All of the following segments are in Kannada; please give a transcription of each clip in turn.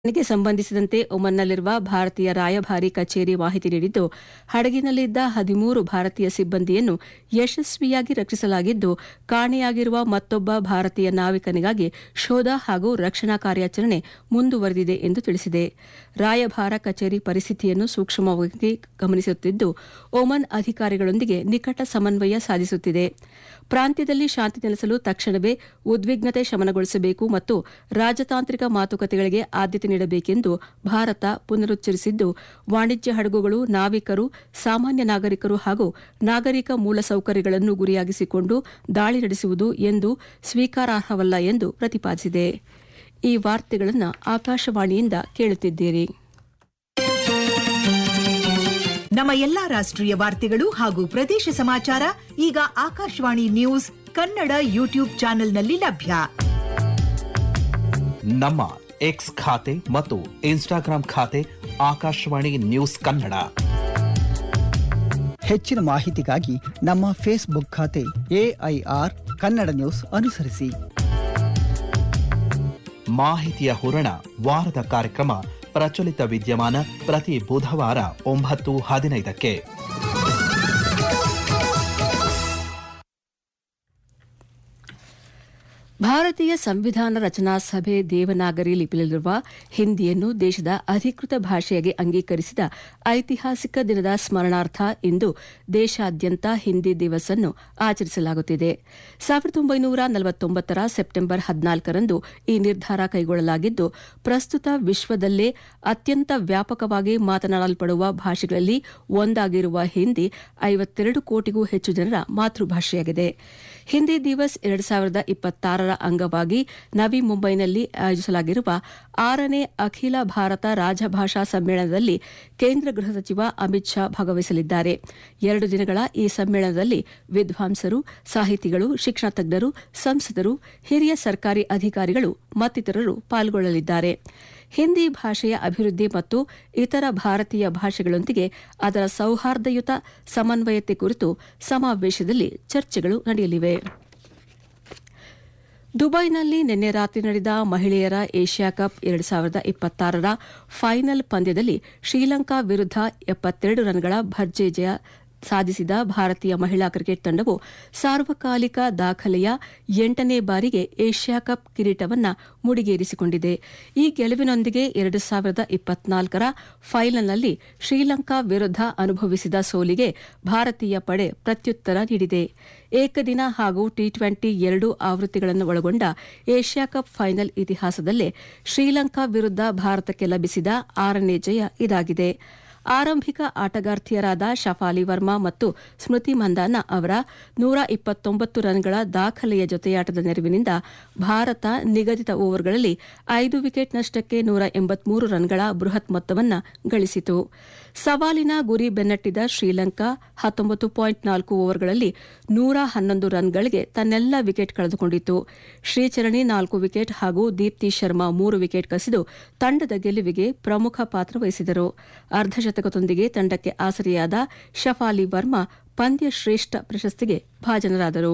ಘಟನೆಗೆ ಸಂಬಂಧಿಸಿದಂತೆ ಒಮನ್ನಲ್ಲಿರುವ ಭಾರತೀಯ ರಾಯಭಾರಿ ಕಚೇರಿ ಮಾಹಿತಿ ನೀಡಿದ್ದು ಹಡಗಿನಲ್ಲಿದ್ದ ಹದಿಮೂರು ಭಾರತೀಯ ಸಿಬ್ಬಂದಿಯನ್ನು ಯಶಸ್ವಿಯಾಗಿ ರಕ್ಷಿಸಲಾಗಿದ್ದು ಕಾಣೆಯಾಗಿರುವ ಮತ್ತೊಬ್ಬ ಭಾರತೀಯ ನಾವಿಕನಿಗಾಗಿ ಶೋಧ ಹಾಗೂ ರಕ್ಷಣಾ ಕಾರ್ಯಾಚರಣೆ ಮುಂದುವರೆದಿದೆ ಎಂದು ತಿಳಿಸಿದೆ ರಾಯಭಾರ ಕಚೇರಿ ಪರಿಸ್ಥಿತಿಯನ್ನು ಸೂಕ್ಷ್ಮವಾಗಿ ಗಮನಿಸುತ್ತಿದ್ದು ಒಮನ್ ಅಧಿಕಾರಿಗಳೊಂದಿಗೆ ನಿಕಟ ಸಮನ್ವಯ ಸಾಧಿಸುತ್ತಿದೆ ಪ್ರಾಂತ್ಯದಲ್ಲಿ ಶಾಂತಿ ನೆಲೆಸಲು ತಕ್ಷಣವೇ ಉದ್ವಿಗ್ನತೆ ಶಮನಗೊಳಿಸಬೇಕು ಮತ್ತು ರಾಜತಾಂತ್ರಿಕ ಮಾತುಕತೆಗಳಿಗೆ ಆದ್ಯತೆ ನೀಡಬೇಕೆಂದು ಭಾರತ ಪುನರುಚ್ಚರಿಸಿದ್ದು ವಾಣಿಜ್ಯ ಹಡಗುಗಳು ನಾವಿಕರು ಸಾಮಾನ್ಯ ನಾಗರಿಕರು ಹಾಗೂ ನಾಗರಿಕ ಮೂಲಸೌಕರ್ಯಗಳನ್ನು ಗುರಿಯಾಗಿಸಿಕೊಂಡು ದಾಳಿ ನಡೆಸುವುದು ಎಂದು ಸ್ವೀಕಾರಾರ್ಹವಲ್ಲ ಎಂದು ಪ್ರತಿಪಾದಿಸಿದೆ ಈ ವಾರ್ತೆಗಳನ್ನು ಆಕಾಶವಾಣಿಯಿಂದ ಕೇಳುತ್ತಿದ್ದೀರಿ ನಮ್ಮ ಎಲ್ಲಾ ರಾಷ್ಟ್ರೀಯ ವಾರ್ತೆಗಳು ಹಾಗೂ ಪ್ರದೇಶ ಸಮಾಚಾರ ಈಗ ಆಕಾಶವಾಣಿ ನ್ಯೂಸ್ ಕನ್ನಡ ಯೂಟ್ಯೂಬ್ ಚಾನೆಲ್ನಲ್ಲಿ ಲಭ್ಯ ನಮ್ಮ ಎಕ್ಸ್ ಖಾತೆ ಮತ್ತು ಇನ್ಸ್ಟಾಗ್ರಾಂ ಖಾತೆ ಆಕಾಶವಾಣಿ ನ್ಯೂಸ್ ಕನ್ನಡ ಹೆಚ್ಚಿನ ಮಾಹಿತಿಗಾಗಿ ನಮ್ಮ ಫೇಸ್ಬುಕ್ ಖಾತೆ ಎಐಆರ್ ಕನ್ನಡ ನ್ಯೂಸ್ ಅನುಸರಿಸಿ ಮಾಹಿತಿಯ ಹೂರಣ ವಾರದ ಕಾರ್ಯಕ್ರಮ ಪ್ರಚಲಿತ ವಿದ್ಯಮಾನ ಪ್ರತಿ ಬುಧವಾರ ಒಂಬತ್ತು ಹದಿನೈದಕ್ಕೆ ಭಾರತೀಯ ಸಂವಿಧಾನ ರಚನಾ ಸಭೆ ದೇವನಾಗರಿ ಲಿಪಿಯಲ್ಲಿರುವ ಹಿಂದಿಯನ್ನು ದೇಶದ ಅಧಿಕೃತ ಭಾಷೆಯಾಗಿ ಅಂಗೀಕರಿಸಿದ ಐತಿಹಾಸಿಕ ದಿನದ ಸ್ಮರಣಾರ್ಥ ಇಂದು ದೇಶಾದ್ಯಂತ ಹಿಂದಿ ದಿವಸ್ ಅನ್ನು ಆಚರಿಸಲಾಗುತ್ತಿದೆ ಸಾವಿರದ ಒಂಬೈನೂರ ನಲವತ್ತೊಂಬತ್ತರ ಸೆಪ್ಟೆಂಬರ್ ಹದಿನಾಲ್ಕರಂದು ಈ ನಿರ್ಧಾರ ಕೈಗೊಳ್ಳಲಾಗಿದ್ದು ಪ್ರಸ್ತುತ ವಿಶ್ವದಲ್ಲೇ ಅತ್ಯಂತ ವ್ಯಾಪಕವಾಗಿ ಮಾತನಾಡಲ್ಪಡುವ ಭಾಷೆಗಳಲ್ಲಿ ಒಂದಾಗಿರುವ ಹಿಂದಿ ಐವತ್ತೆರಡು ಕೋಟಿಗೂ ಹೆಚ್ಚು ಜನರ ಮಾತೃಭಾಷೆಯಾಗಿದೆ ಹಿಂದಿ ದಿವಸ್ ಎರಡು ಸಾವಿರದ ಇಪ್ಪತ್ತಾರರ ಅಂಗವಾಗಿ ನವಿ ಮುಂಬೈನಲ್ಲಿ ಆಯೋಜಿಸಲಾಗಿರುವ ಆರನೇ ಅಖಿಲ ಭಾರತ ರಾಜಭಾಷಾ ಸಮ್ಮೇಳನದಲ್ಲಿ ಕೇಂದ್ರ ಗೃಹ ಸಚಿವ ಅಮಿತ್ ಶಾ ಭಾಗವಹಿಸಲಿದ್ದಾರೆ ಎರಡು ದಿನಗಳ ಈ ಸಮ್ಮೇಳನದಲ್ಲಿ ವಿದ್ವಾಂಸರು ಸಾಹಿತಿಗಳು ಶಿಕ್ಷಣ ತಜ್ಞರು ಸಂಸದರು ಹಿರಿಯ ಸರ್ಕಾರಿ ಅಧಿಕಾರಿಗಳು ಮತ್ತಿತರರು ಪಾಲ್ಗೊಳ್ಳಲಿದ್ದಾರೆ ಹಿಂದಿ ಭಾಷೆಯ ಅಭಿವೃದ್ಧಿ ಮತ್ತು ಇತರ ಭಾರತೀಯ ಭಾಷೆಗಳೊಂದಿಗೆ ಅದರ ಸೌಹಾರ್ದಯುತ ಸಮನ್ವಯತೆ ಕುರಿತು ಸಮಾವೇಶದಲ್ಲಿ ಚರ್ಚೆಗಳು ನಡೆಯಲಿವೆ ದುಬೈನಲ್ಲಿ ನಿನ್ನೆ ರಾತ್ರಿ ನಡೆದ ಮಹಿಳೆಯರ ಏಷ್ಯಾ ಕಪ್ ಎರಡು ಸಾವಿರದ ಇಪ್ಪತ್ತಾರರ ಫೈನಲ್ ಪಂದ್ಯದಲ್ಲಿ ಶ್ರೀಲಂಕಾ ವಿರುದ್ಧ ಎಪ್ಪತ್ತೆರಡು ರನ್ಗಳ ಭರ್ಜರಿ ಜಯ ಸಾಧಿಸಿದ ಭಾರತೀಯ ಮಹಿಳಾ ಕ್ರಿಕೆಟ್ ತಂಡವು ಸಾರ್ವಕಾಲಿಕ ದಾಖಲೆಯ ಎಂಟನೇ ಬಾರಿಗೆ ಏಷ್ಯಾ ಕಪ್ ಕಿರೀಟವನ್ನು ಮುಡಿಗೇರಿಸಿಕೊಂಡಿದೆ ಈ ಗೆಲುವಿನೊಂದಿಗೆ ಎರಡು ಸಾವಿರದ ಇಪ್ಪತ್ನಾಲ್ಕರ ಫೈನಲ್ನಲ್ಲಿ ಶ್ರೀಲಂಕಾ ವಿರುದ್ಧ ಅನುಭವಿಸಿದ ಸೋಲಿಗೆ ಭಾರತೀಯ ಪಡೆ ಪ್ರತ್ಯುತ್ತರ ನೀಡಿದೆ ಏಕದಿನ ಹಾಗೂ ಟಿ ಟ್ವೆಂಟಿ ಎರಡು ಆವೃತ್ತಿಗಳನ್ನು ಒಳಗೊಂಡ ಏಷ್ಯಾ ಕಪ್ ಫೈನಲ್ ಇತಿಹಾಸದಲ್ಲೇ ಶ್ರೀಲಂಕಾ ವಿರುದ್ಧ ಭಾರತಕ್ಕೆ ಲಭಿಸಿದ ಆರನೇ ಜಯ ಇದಾಗಿದೆ ಆರಂಭಿಕ ಆಟಗಾರ್ತಿಯರಾದ ಶಫಾಲಿ ವರ್ಮಾ ಮತ್ತು ಸ್ಮೃತಿ ಮಂದಾನ ಅವರ ನೂರ ಇಪ್ಪತ್ತೊಂಬತ್ತು ರನ್ಗಳ ದಾಖಲೆಯ ಜೊತೆಯಾಟದ ನೆರವಿನಿಂದ ಭಾರತ ನಿಗದಿತ ಓವರ್ಗಳಲ್ಲಿ ಐದು ವಿಕೆಟ್ ನಷ್ಟಕ್ಕೆ ನೂರ ಎಂಬತ್ಮೂರು ರನ್ಗಳ ಬೃಹತ್ ಮೊತ್ತವನ್ನು ಗಳಿಸಿತು ಸವಾಲಿನ ಗುರಿ ಬೆನ್ನಟ್ಟಿದ ಶ್ರೀಲಂಕಾ ಹತ್ತೊಂಬತ್ತು ಪಾಯಿಂಟ್ ನಾಲ್ಕು ಓವರ್ಗಳಲ್ಲಿ ನೂರ ಹನ್ನೊಂದು ರನ್ಗಳಿಗೆ ತನ್ನೆಲ್ಲ ವಿಕೆಟ್ ಕಳೆದುಕೊಂಡಿತು ಶ್ರೀಚರಣಿ ನಾಲ್ಕು ವಿಕೆಟ್ ಹಾಗೂ ದೀಪ್ತಿ ಶರ್ಮಾ ಮೂರು ವಿಕೆಟ್ ಕಸಿದು ತಂಡದ ಗೆಲುವಿಗೆ ಪ್ರಮುಖ ಪಾತ್ರ ವಹಿಸಿದರು ಅರ್ಧಶತಕದೊಂದಿಗೆ ತಂಡಕ್ಕೆ ಆಸರೆಯಾದ ಶಫಾಲಿ ವರ್ಮಾ ಪಂದ್ಯ ಶ್ರೇಷ್ಠ ಪ್ರಶಸ್ತಿಗೆ ಭಾಜನರಾದರು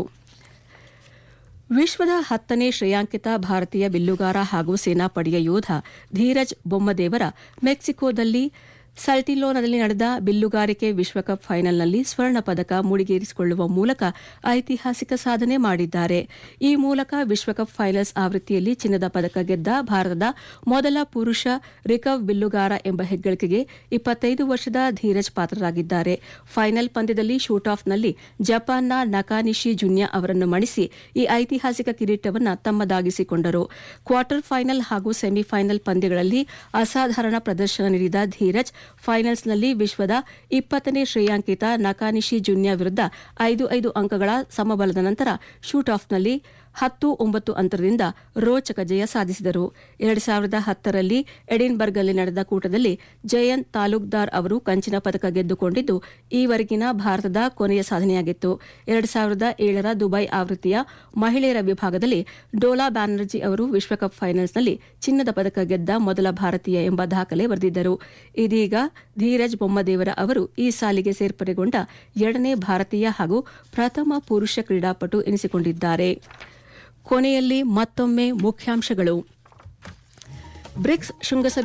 ವಿಶ್ವದ ಹತ್ತನೇ ಶ್ರೇಯಾಂಕಿತ ಭಾರತೀಯ ಬಿಲ್ಲುಗಾರ ಹಾಗೂ ಸೇನಾಪಡೆಯ ಯೋಧ ಧೀರಜ್ ಬೊಮ್ಮದೇವರ ಮೆಕ್ಸಿಕೋದಲ್ಲಿ ಸಲ್ಟಿಲೋನಲ್ಲಿ ನಡೆದ ಬಿಲ್ಲುಗಾರಿಕೆ ವಿಶ್ವಕಪ್ ಫೈನಲ್ನಲ್ಲಿ ಸ್ವರ್ಣ ಪದಕ ಮುಡಿಗೇರಿಸಿಕೊಳ್ಳುವ ಮೂಲಕ ಐತಿಹಾಸಿಕ ಸಾಧನೆ ಮಾಡಿದ್ದಾರೆ ಈ ಮೂಲಕ ವಿಶ್ವಕಪ್ ಫೈನಲ್ಸ್ ಆವೃತ್ತಿಯಲ್ಲಿ ಚಿನ್ನದ ಪದಕ ಗೆದ್ದ ಭಾರತದ ಮೊದಲ ಪುರುಷ ರಿಕವ್ ಬಿಲ್ಲುಗಾರ ಎಂಬ ಹೆಗ್ಗಳಿಕೆಗೆ ಇಪ್ಪತ್ತೈದು ವರ್ಷದ ಧೀರಜ್ ಪಾತ್ರರಾಗಿದ್ದಾರೆ ಫೈನಲ್ ಪಂದ್ಯದಲ್ಲಿ ಶೂಟ್ ಆಫ್ನಲ್ಲಿ ಜಪಾನ್ನ ನಕಾನಿಶಿ ಜುನ್ಯಾ ಅವರನ್ನು ಮಣಿಸಿ ಈ ಐತಿಹಾಸಿಕ ಕಿರೀಟವನ್ನು ತಮ್ಮದಾಗಿಸಿಕೊಂಡರು ಕ್ವಾರ್ಟರ್ ಫೈನಲ್ ಹಾಗೂ ಸೆಮಿಫೈನಲ್ ಪಂದ್ಯಗಳಲ್ಲಿ ಅಸಾಧಾರಣ ಪ್ರದರ್ಶನ ನೀಡಿದ ಧೀರಜ್ ಫೈನಲ್ಸ್ನಲ್ಲಿ ವಿಶ್ವದ ಇಪ್ಪತ್ತನೇ ಶ್ರೇಯಾಂಕಿತ ನಕಾನಿಶಿ ಜುನ್ಯಾ ವಿರುದ್ಧ ಐದು ಐದು ಅಂಕಗಳ ಸಮಬಲದ ನಂತರ ಶೂಟ್ ಆಫ್ನಲ್ಲಿ ಹತ್ತು ಒಂಬತ್ತು ಅಂತರದಿಂದ ರೋಚಕ ಜಯ ಸಾಧಿಸಿದರು ಎರಡು ಸಾವಿರದ ಹತ್ತರಲ್ಲಿ ಎಡಿನ್ಬರ್ಗ್ನಲ್ಲಿ ನಡೆದ ಕೂಟದಲ್ಲಿ ಜಯಂತ್ ತಾಲೂಕ್ದಾರ್ ಅವರು ಕಂಚಿನ ಪದಕ ಗೆದ್ದುಕೊಂಡಿದ್ದು ಈವರೆಗಿನ ಭಾರತದ ಕೊನೆಯ ಸಾಧನೆಯಾಗಿತ್ತು ಎರಡು ಸಾವಿರದ ಏಳರ ದುಬೈ ಆವೃತ್ತಿಯ ಮಹಿಳೆಯರ ವಿಭಾಗದಲ್ಲಿ ಡೋಲಾ ಬ್ಯಾನರ್ಜಿ ಅವರು ವಿಶ್ವಕಪ್ ಫೈನಲ್ಸ್ನಲ್ಲಿ ಚಿನ್ನದ ಪದಕ ಗೆದ್ದ ಮೊದಲ ಭಾರತೀಯ ಎಂಬ ದಾಖಲೆ ಬರೆದಿದ್ದರು ಇದೀಗ ಧೀರಜ್ ಬೊಮ್ಮದೇವರ ಅವರು ಈ ಸಾಲಿಗೆ ಸೇರ್ಪಡೆಗೊಂಡ ಎರಡನೇ ಭಾರತೀಯ ಹಾಗೂ ಪ್ರಥಮ ಪುರುಷ ಕ್ರೀಡಾಪಟು ಎನಿಸಿಕೊಂಡಿದ್ದಾರೆ ಕೊನೆಯಲ್ಲಿ ಮತ್ತೊಮ್ಮೆ ಮುಖ್ಯಾಂಶಗಳು ಬ್ರಿಕ್ಸ್ ಶೃಂಗಸಭೆ